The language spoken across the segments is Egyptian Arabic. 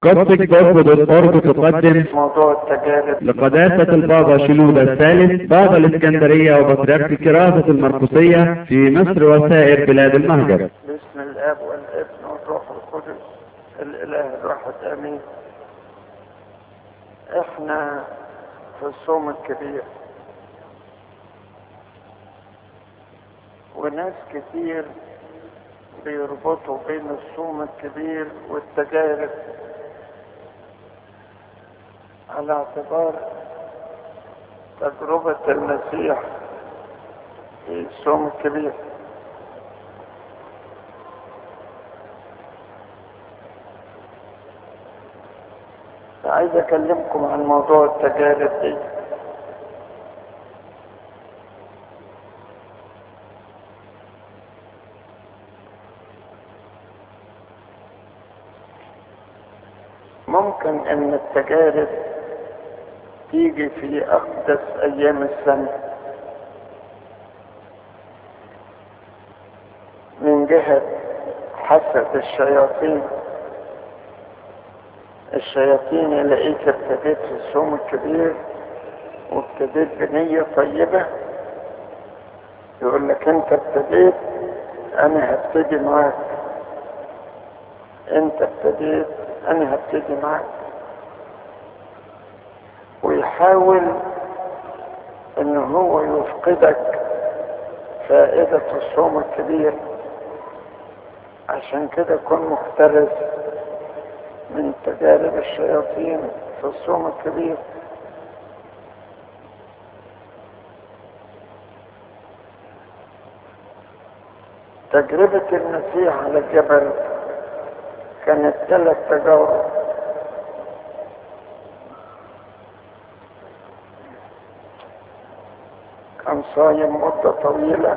قصدك برضه بالقرب تقدم موضوع التجارب لقداسة البابا شنودة الثالث بابا الإسكندرية وبطريرك كراسة المرقسية في مصر وسائر بلاد المهجر باسم الاب والابن والروح القدس الاله الواحد امين احنا في الصوم الكبير وناس كتير بيربطوا بين الصوم الكبير والتجارب على اعتبار تجربة المسيح في الصوم الكبير عايز اكلمكم عن موضوع التجارب دي ممكن ان التجارب تيجي في اقدس ايام السنه من جهه حسد الشياطين الشياطين يلاقيك ابتديت في الصوم الكبير وابتديت بنية طيبة يقول لك انت ابتديت انا هبتدي معاك انت ابتديت انا هبتدي معاك ويحاول ان هو يفقدك فائدة الصوم الكبير عشان كده كن محترس من تجارب الشياطين في الصوم الكبير تجربة المسيح على الجبل كانت ثلاث تجارب كان صايم مدة طويلة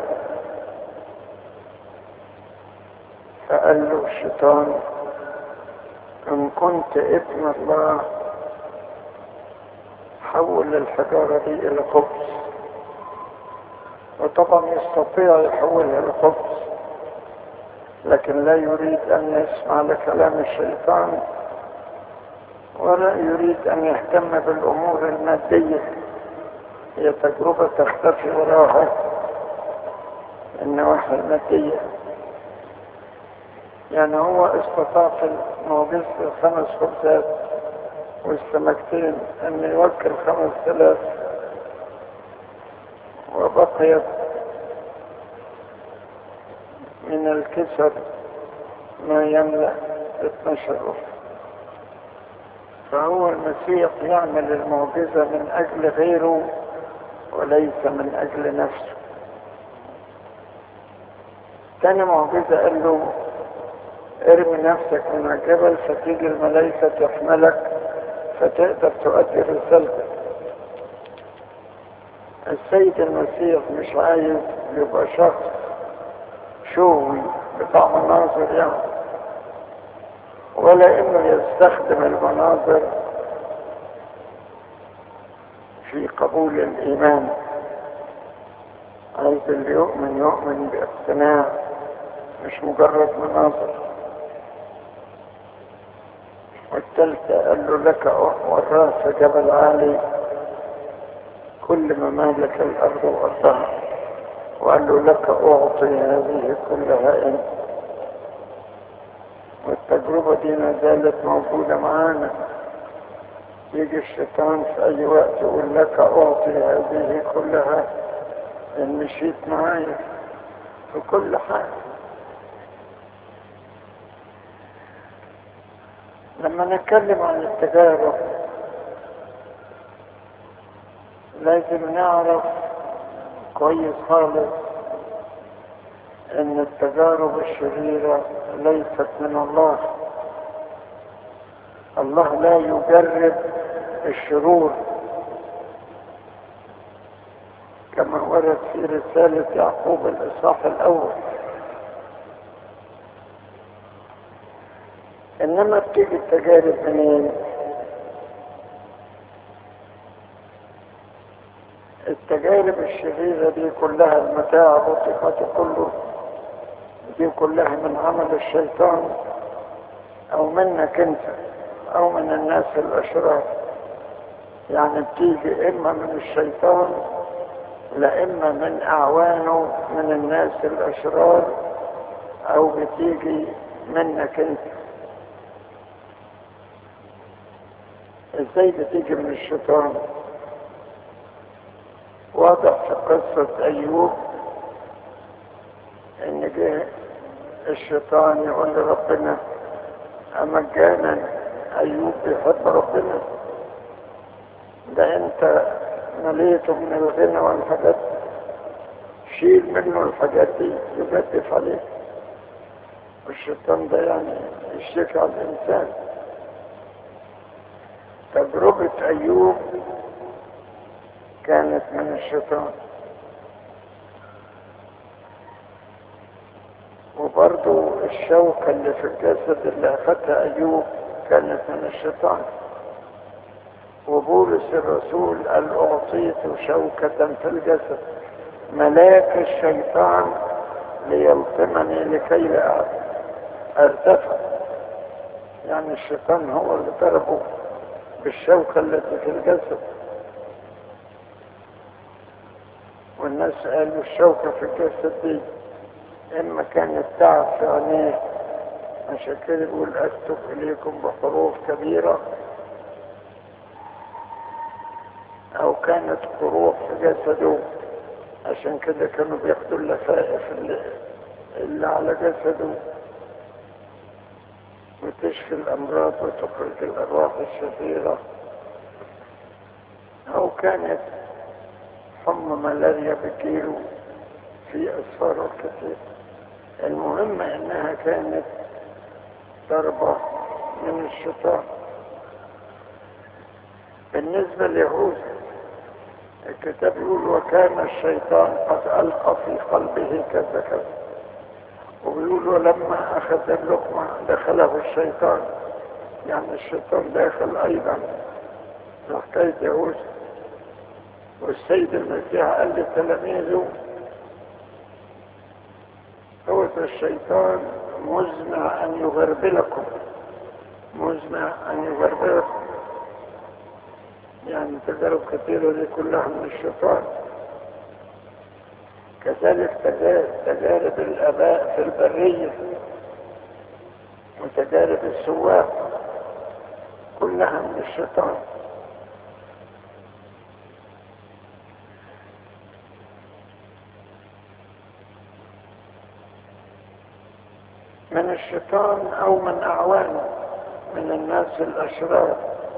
فقال له الشيطان إن كنت ابن الله حول الحجارة دي إلى خبز وطبعا يستطيع يحولها لخبز لكن لا يريد أن يسمع لكلام الشيطان ولا يريد أن يهتم بالأمور المادية هي تجربة تختفي وراها النواحي المادية يعني هو استطاع في المعجزة الخمس خبزات والسمكتين أن يوكل خمس ثلاث وبقيت من الكسر ما يملأ 12 أخرى فهو المسيح يعمل المعجزة من أجل غيره وليس من أجل نفسه تاني معجزة قال له ارمي نفسك من الجبل فتيجي الملائكة تحملك فتقدر تؤدي رسالتك السيد المسيح مش عايز يبقى شخص شوي بتاع مناظر يعني ولا انه يستخدم المناظر في قبول الايمان عايز اللي يؤمن يؤمن باقتناع مش مجرد مناظر والثالثة قال له لك وراه في جبل عالي كل ممالك الأرض وأرضها وقال له لك أعطي هذه كلها أنت والتجربة دي ما زالت موجودة معانا يجي الشيطان في أي وقت يقول لك أعطي هذه كلها إن مشيت معايا في كل حاجة لما نتكلم عن التجارب لازم نعرف كويس خالص ان التجارب الشريرة ليست من الله الله لا يجرب الشرور كما ورد في رسالة يعقوب الإصحاح الأول انما بتيجي التجارب منين التجارب الشريرة دي كلها المتاعب والصفات كله دي كلها من عمل الشيطان او منك انت او من الناس الاشرار يعني بتيجي اما من الشيطان لا اما من اعوانه من الناس الاشرار او بتيجي منك انت ازاي بتيجي من الشيطان واضح في قصة ايوب ان جه الشيطان يقول لربنا امجانا ايوب بيحب ربنا ده انت مليته من الغنى والحاجات شيل منه الحاجات دي يجدف عليه والشيطان ده يعني يشتكي على الانسان تجربة ايوب كانت من الشيطان وبرضو الشوكة اللي في الجسد اللي أخذها أيوب كانت من الشيطان وبولس الرسول قال أعطيت شوكة في الجسد ملاك الشيطان ليلطمني لكي لا أرتفع يعني الشيطان هو اللي ضربه بالشوكة التي في الجسد والناس قالوا الشوكة في الجسد دي إما كانت تعب في عينيه عشان كده يقول أكتب إليكم بحروف كبيرة أو كانت قروح في جسده عشان كده كانوا بياخدوا اللفائف اللي, اللي على جسده وتشفي الأمراض وتخرج الأرواح الشريرة أو كانت حمى ملاريا بكيلو في أسفاره كثير المهم انها كانت ضربة من الشيطان بالنسبة ليهوذا الكتاب يقول وكان الشيطان قد ألقى في قلبه كذا كذا وبيقول ولما أخذ اللقمة دخله الشيطان يعني الشيطان داخل أيضا في حكاية يهوذا والسيد المسيح قال لتلاميذه هو الشيطان مزمع أن يغربلكم مزمع أن يغربلكم يعني تجارب كثيرة دي كلها من الشيطان كذلك تجارب الآباء في البرية وتجارب السواق كلها من الشيطان من الشيطان او من اعوانه من الناس الاشرار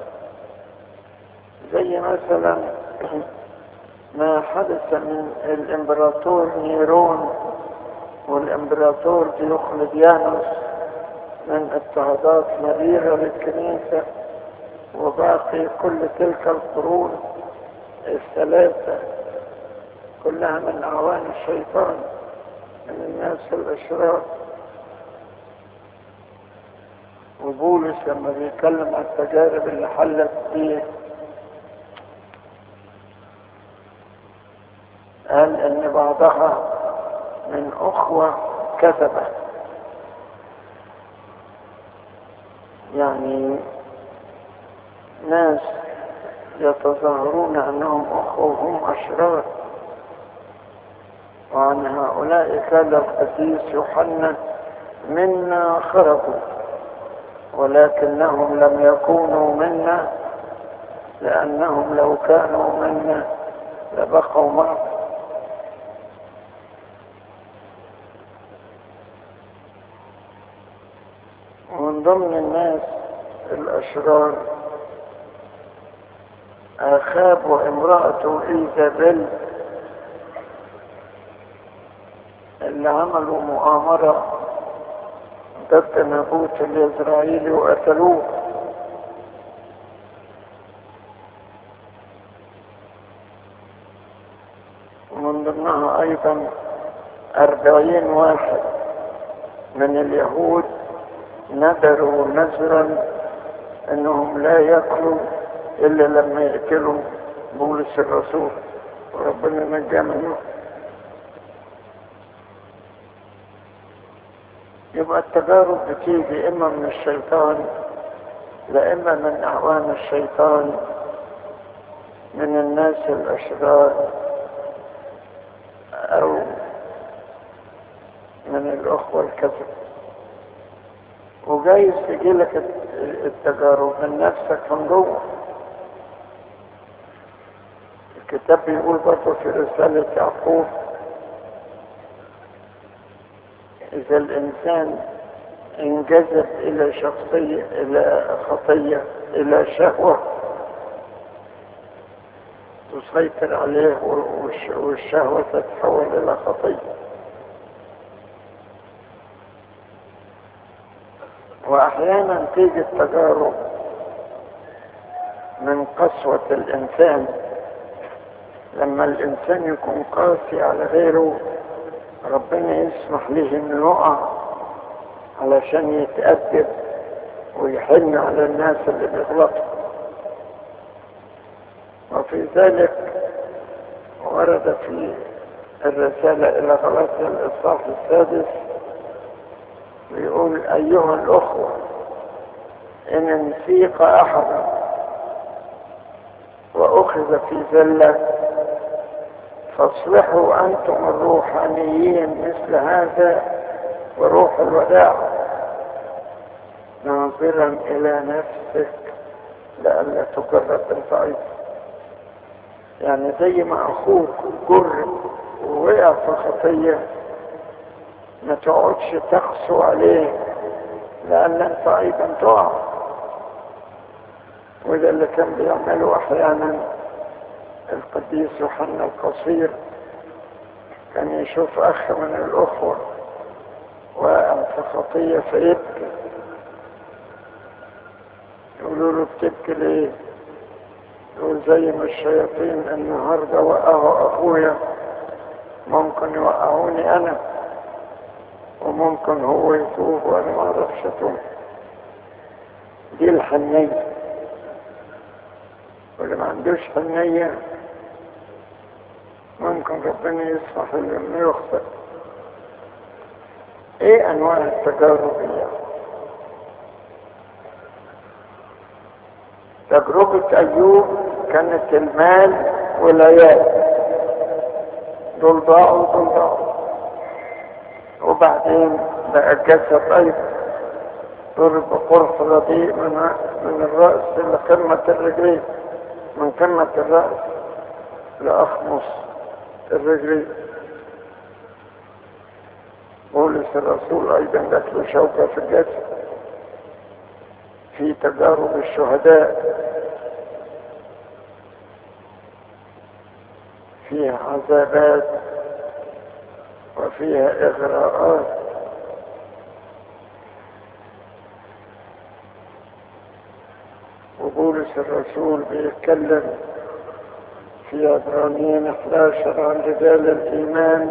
زي مثلا ما حدث من الامبراطور نيرون والامبراطور ديوقلديانوس من اضطهادات مريرة للكنيسة وباقي كل تلك القرون الثلاثة كلها من اعوان الشيطان من الناس الاشرار وبولس لما بيتكلم عن التجارب اللي حلت فيه قال ان بعضها من اخوة كذبة يعني ناس يتظاهرون انهم اخوة وهم اشرار وعن هؤلاء كان القديس يوحنا منا خرجوا ولكنهم لم يكونوا منا لأنهم لو كانوا منا لبقوا معنا ومن ضمن الناس الأشرار أخاب وامرأته إيزابيل اللي عملوا مؤامرة ضد نابوت الإسرائيلي وقتلوه ومن ضمنها أيضا أربعين واحد من اليهود نذروا نذرا أنهم لا يأكلوا إلا لما يأكلوا بولس الرسول وربنا نجا منه يبقى التجارب بتيجي إما من الشيطان لا إما من أعوان الشيطان من الناس الأشرار أو من الأخوة الكذب وجايز تجيلك التجارب من نفسك من جوه الكتاب بيقول برضه في رسالة يعقوب إذا الإنسان انجذب إلى شخصية إلى خطية إلى شهوة تسيطر عليه والشهوة تتحول إلى خطية وأحيانا تيجي التجارب من قسوة الإنسان لما الإنسان يكون قاسي على غيره ربنا يسمح له إنه يقع علشان يتأدب ويحن على الناس اللي بيغلطوا وفي ذلك ورد في الرسالة إلى غلاطيا الإصحاح السادس بيقول أيها الأخوة إن انسيق أحدا وأخذ في ذلة فاصلحوا أنتم الروحانيين مثل هذا وروح الوداع ناظرا إلى نفسك لئلا تجرب بالضعيف يعني زي ما أخوك جر ووقع في خطية ما تقعدش تقسو عليه لأن أنت أيضا تقع وده اللي كان بيعمله أحيانا القديس يوحنا القصير كان يشوف أخ من الأخوة واقع في خطية فيبكي يقولوا له بتبكي ليه؟ يقول زي ما الشياطين النهارده وقعوا أخويا ممكن يوقعوني أنا وممكن هو يتوب وأنا ما أعرفش أتوب دي الحنية واللي ما عندوش حنية ممكن ربنا يسمح له انه يخطئ ايه انواع التجارب يعني تجربة ايوب كانت المال والعيال دول ضاعوا دول ضاعوا وبعدين بقى الجسد ايضا ضرب قرص رديء من من الرأس لقمة الرجلين من قمة الرأس لأخمص الرجلين بولس الرسول أيضا جات له شوكة في الجسد في تجارب الشهداء فيها عذابات وفيها إغراءات وبولس الرسول بيتكلم في عبرانيين 11 عن رجال الإيمان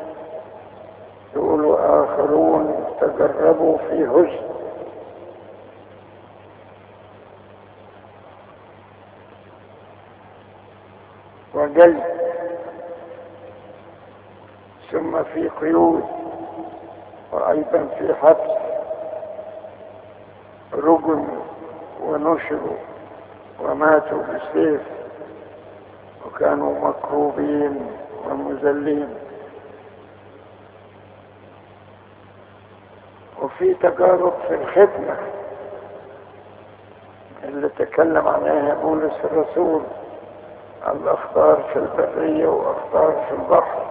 يقولوا آخرون تجربوا في هزن وجلد ثم في قيود وأيضا في حبس رجل ونشروا وماتوا بالسيف وكانوا مكروبين ومذلين وفي تجارب في الخدمة اللي تكلم عنها بولس الرسول الأخطار في البرية وأخطار في البحر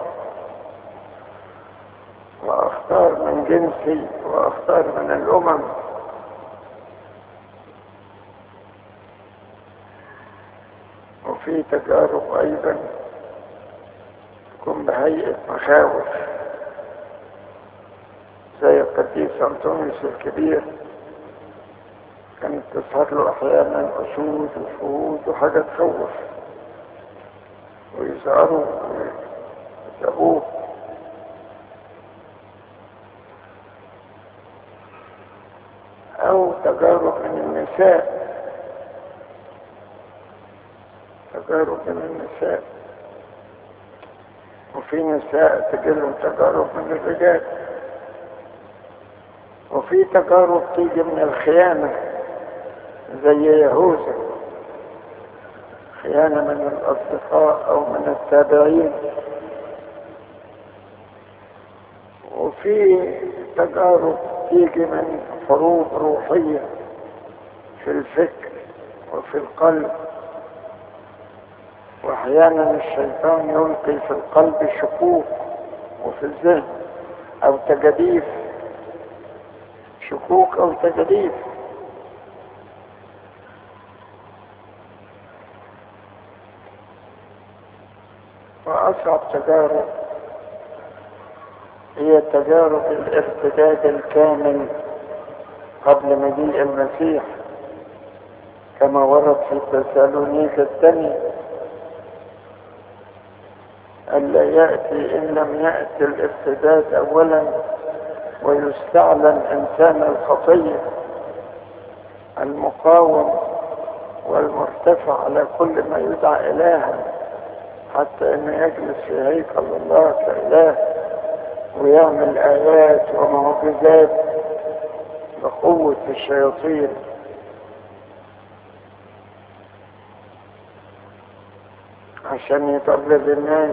وأخطار من جنسي وأخطار من الأمم وفي تجارب أيضا تكون بهيئة مخاوف زي القديس أنطونيوس الكبير كانت تظهر له أحيانا أسود وفهود وحاجة تخوف ويظهروا ويسابوه أو تجارب من النساء تجارب من النساء وفي نساء تجيلهم تجارب من الرجال وفي تجارب تيجي من الخيانة زي يهوذا خيانة من الأصدقاء أو من التابعين وفي تجارب تيجي من حروب روحية في الفكر وفي القلب واحيانا الشيطان يلقي في القلب شكوك وفي الذهن او تجديف شكوك او تجديف واصعب تجارب هي تجارب الارتداد الكامل قبل مجيء المسيح كما ورد في تسالونيك الثاني ألا يأتي إن لم يأتي الارتداد أولا ويستعلن إنسان الخطية المقاوم والمرتفع على كل ما يدعى إلها حتى إنه يجلس في هيكل الله كإله ويعمل آيات ومعجزات بقوة الشياطين عشان يضلل الناس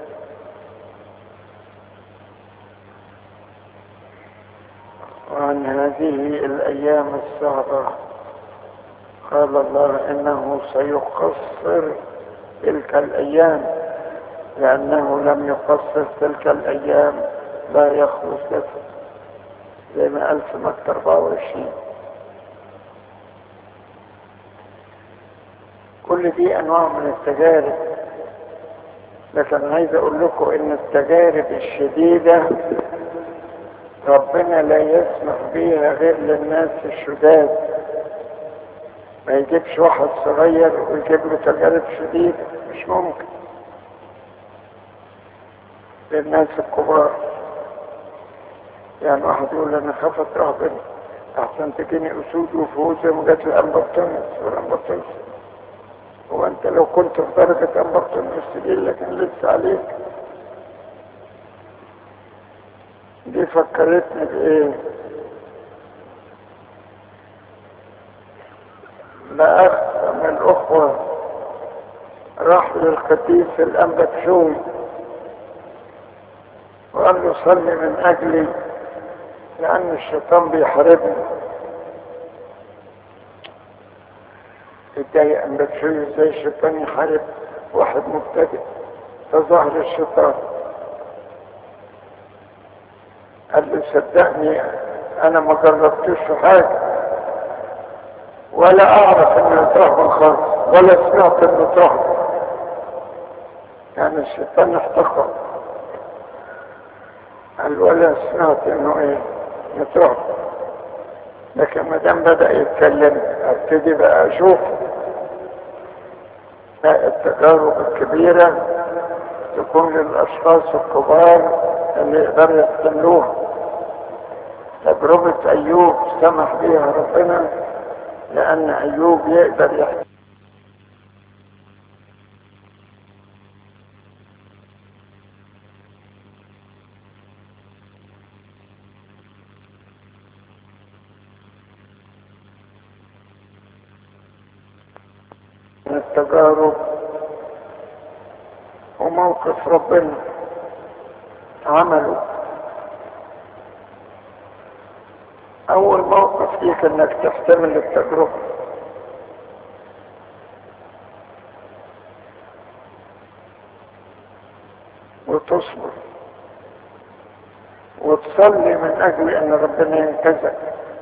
وعن هذه الأيام الصعبة قال الله إنه سيقصر تلك الأيام لأنه لم يقصر تلك الأيام لا يخلص جسد زي ما قال في مكة 24 كل دي أنواع من التجارب لكن عايز أقول لكم إن التجارب الشديدة ربنا لا يسمح بيها غير للناس الشداد ما يجيبش واحد صغير ويجيب له تجارب شديدة مش ممكن للناس الكبار يعني واحد يقول انا خفت رهبني احسن تجيني اسود وفوز زي ما جات لي امبرتونس والامبرتونس هو انت لو كنت في درجة امبرتونس دي لكن لسه عليك دي فكرتني بايه لا اخ من الاخوة راح للقديس الانبكشوي وقال له صلي من اجلي لان الشيطان بيحاربني اتضايق ان بتشوي ازاي الشيطان يحارب واحد مبتدئ فظهر الشيطان قال له صدقني انا ما جربتوش في حاجه ولا اعرف انه يترهبن خالص ولا سمعت انه ترهبن يعني الشيطان احتقر قال ولا سمعت انه ايه يترهب لكن ما دام بدا يتكلم ابتدي بقى اشوف التجارب الكبيره تكون للاشخاص الكبار اللي يقدروا يحتملوها تجربه ايوب سمح بها ربنا لان ايوب يقدر يحتمل من التجارب وموقف ربنا عمله اول موقف ليك انك تحتمل التجربة وتصبر وتصلي من اجل ان ربنا ينقذك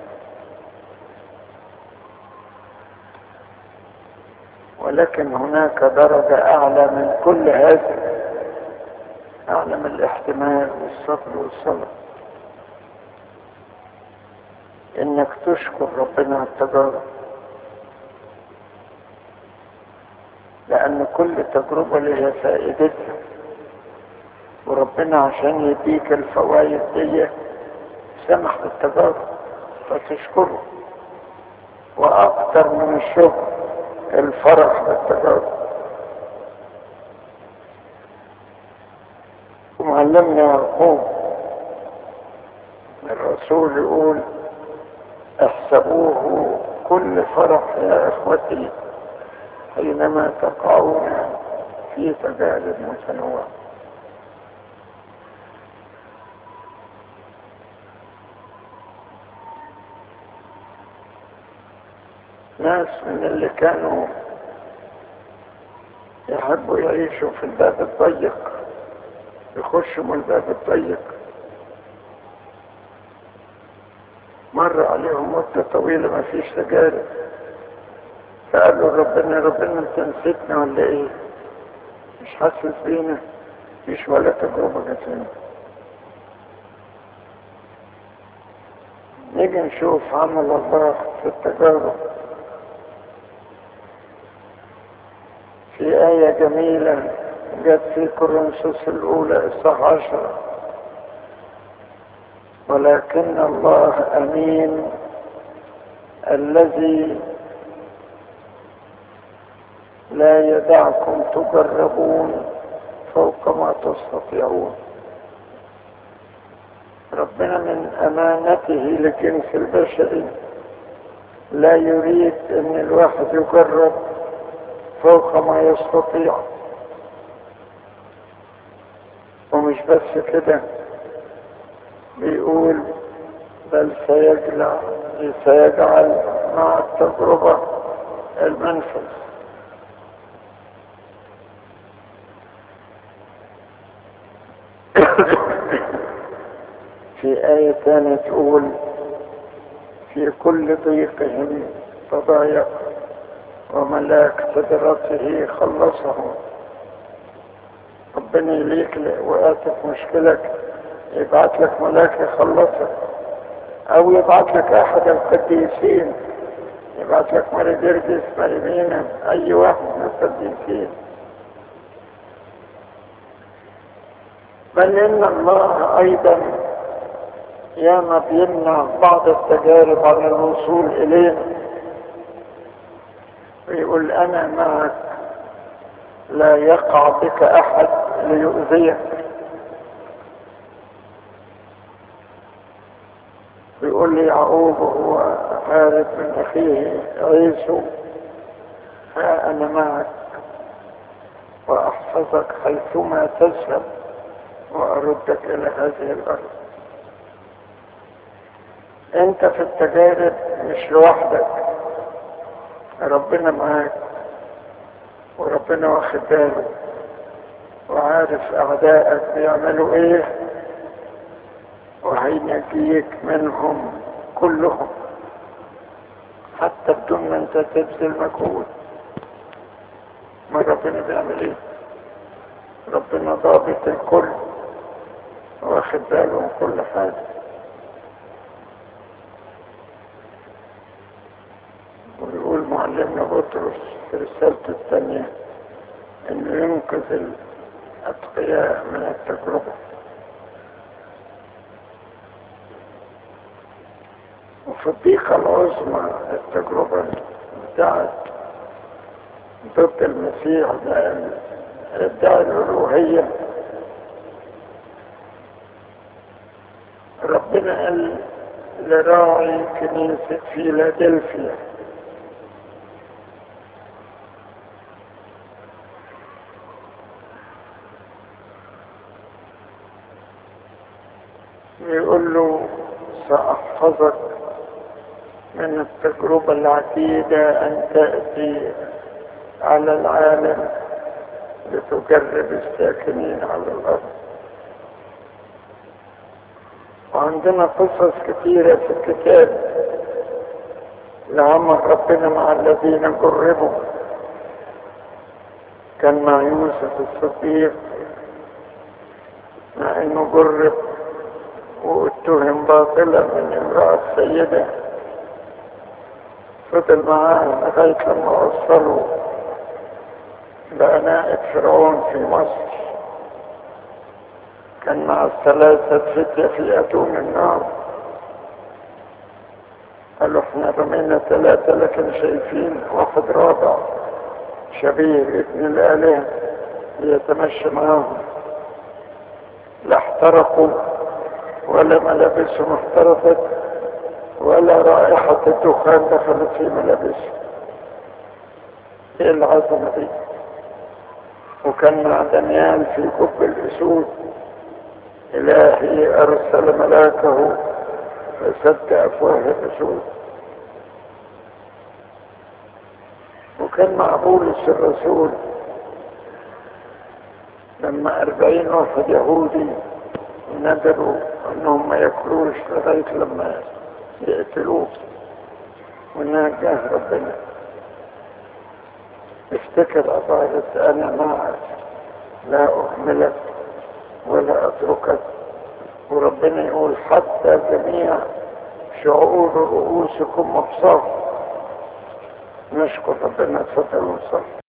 ولكن هناك درجة أعلى من كل هذا أعلى من الاحتمال والصبر والصبر إنك تشكر ربنا على التجارب لأن كل تجربة لها فائدتها وربنا عشان يديك الفوائد دي سمح بالتجارب فتشكره وأكثر من الشكر الفرح بالتجارب ومعلمنا يعقوب الرسول يقول احسبوه بكل فرح يا اخوتي حينما تقعون في تجارب متنوعه ناس من اللي كانوا يحبوا يعيشوا في الباب الضيق يخشوا من الباب الضيق مر عليهم مدة طويلة ما فيش تجارب فقالوا ربنا ربنا انت نسيتنا ولا ايه مش حاسس بينا مش ولا تجربة جاتنا نيجي نشوف عمل الله في التجارب في آية جميلة جت في كورنثوس الأولى إصحاح عشرة ولكن الله أمين الذي لا يدعكم تجربون فوق ما تستطيعون ربنا من أمانته للجنس البشري لا يريد أن الواحد يجرب فوق ما يستطيع ومش بس كده بيقول بل سيجعل سيجعل مع التجربة المنفذ في آية ثانية تقول في كل ضيقهم تضايق وملاك قدرته خلصهم ربنا يليك وقاتك مشكلك يبعت لك ملاك يخلصك او يبعت لك احد القديسين يبعت لك ماري جرجس ماري مينا اي واحد من القديسين بل ان الله ايضا ياما بيمنع بعض التجارب عن الوصول الينا ويقول انا معك لا يقع بك احد ليؤذيك ويقول لي يعقوب هو هارب من اخيه عيسو ها انا معك واحفظك حيثما تذهب واردك الى هذه الارض انت في التجارب مش لوحدك ربنا معاك وربنا واخد باله وعارف اعدائك بيعملوا ايه وهينجيك منهم كلهم حتى بدون ما انت تبذل مجهود ما ربنا بيعمل ايه ربنا ضابط الكل واخد باله من كل حاجه ويقول معلمنا بطرس في رسالته الثانية انه ينقذ الاتقياء من التجربة وفي الضيقة العظمى التجربة بتاعت ضد المسيح ادعى الألوهية ربنا قال لراعي كنيسة فيلادلفيا يقول له سأحفظك من التجربة العتيدة أن تأتي على العالم لتجرب الساكنين على الأرض وعندنا قصص كثيرة في الكتاب لعمل ربنا مع الذين جربوا كان مع يوسف الصديق مع انه جرب واتهم باطلا من امرأة سيدة فضل معاه لغاية لما وصلوا لأناء فرعون في مصر كان مع الثلاثة فتية في أتون النار قالوا احنا رمينا ثلاثة لكن شايفين واحد رابع شبيه ابن الآلهة يتمشى معاهم لا احترقوا ولا ملابسهم احترقت ولا رائحة الدخان دخلت في ملابسه ايه العظمة دي وكان مع دانيال في كب الاسود الهي ارسل ملاكه فسد افواه الاسود وكان مع بولس الرسول لما أربعين واحد يهودي ندروا انهم ما ياكلوش لغاية لما يقتلوه ونجاه ربنا افتكر عبارة انا معك لا اهملك ولا اتركك وربنا يقول حتى جميع شعور رؤوسكم مبصر نشكر ربنا تفضلوا صلوا